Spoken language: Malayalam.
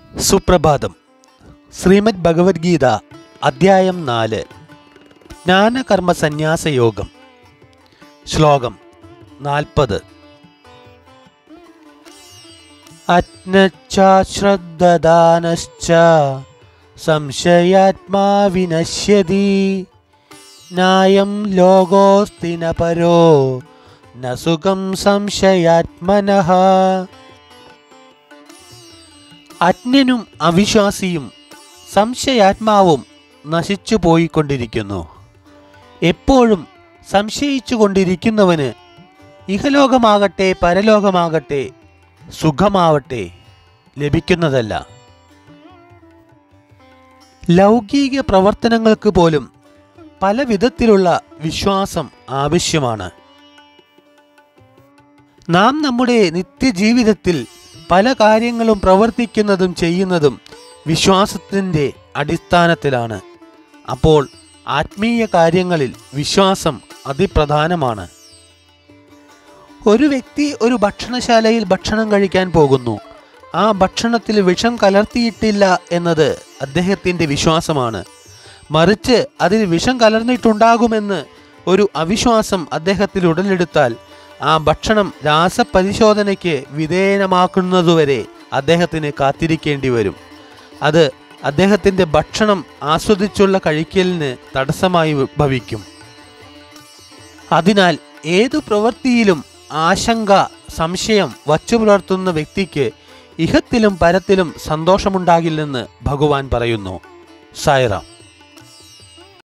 സുപ്രഭാതം ശ്രീമദ് ഭഗവത്ഗീത അദ്ധ്യായം നാല് ജ്ഞാനകർമ്മ സന്യാസ യോഗം ശ്ലോകം നാൽപ്പത് അജ്ഞശ്രദ്ധാനശ്ച സംശയാത്മാ വിനശ്യതി ന്യായം ലോകോസ്തി ന പരോ ന സുഖം സംശയാത്മനഃ അജ്ഞനും അവിശ്വാസിയും സംശയാത്മാവും നശിച്ചു പോയിക്കൊണ്ടിരിക്കുന്നു എപ്പോഴും സംശയിച്ചു കൊണ്ടിരിക്കുന്നവന് ഇഹലോകമാകട്ടെ പരലോകമാകട്ടെ സുഖമാവട്ടെ ലഭിക്കുന്നതല്ല ലൗകിക പ്രവർത്തനങ്ങൾക്ക് പോലും പല വിധത്തിലുള്ള വിശ്വാസം ആവശ്യമാണ് നാം നമ്മുടെ നിത്യജീവിതത്തിൽ പല കാര്യങ്ങളും പ്രവർത്തിക്കുന്നതും ചെയ്യുന്നതും വിശ്വാസത്തിൻ്റെ അടിസ്ഥാനത്തിലാണ് അപ്പോൾ ആത്മീയ കാര്യങ്ങളിൽ വിശ്വാസം അതിപ്രധാനമാണ് ഒരു വ്യക്തി ഒരു ഭക്ഷണശാലയിൽ ഭക്ഷണം കഴിക്കാൻ പോകുന്നു ആ ഭക്ഷണത്തിൽ വിഷം കലർത്തിയിട്ടില്ല എന്നത് അദ്ദേഹത്തിൻ്റെ വിശ്വാസമാണ് മറിച്ച് അതിൽ വിഷം കലർന്നിട്ടുണ്ടാകുമെന്ന് ഒരു അവിശ്വാസം അദ്ദേഹത്തിൽ ഉടലെടുത്താൽ ആ ഭക്ഷണം രാസപരിശോധനയ്ക്ക് വിധേയമാക്കുന്നതുവരെ അദ്ദേഹത്തിന് കാത്തിരിക്കേണ്ടി വരും അത് അദ്ദേഹത്തിൻ്റെ ഭക്ഷണം ആസ്വദിച്ചുള്ള കഴിക്കലിന് തടസ്സമായി ഭവിക്കും അതിനാൽ ഏതു പ്രവൃത്തിയിലും ആശങ്ക സംശയം വച്ചു പുലർത്തുന്ന വ്യക്തിക്ക് ഇഹത്തിലും പരത്തിലും സന്തോഷമുണ്ടാകില്ലെന്ന് ഭഗവാൻ പറയുന്നു സായിറാം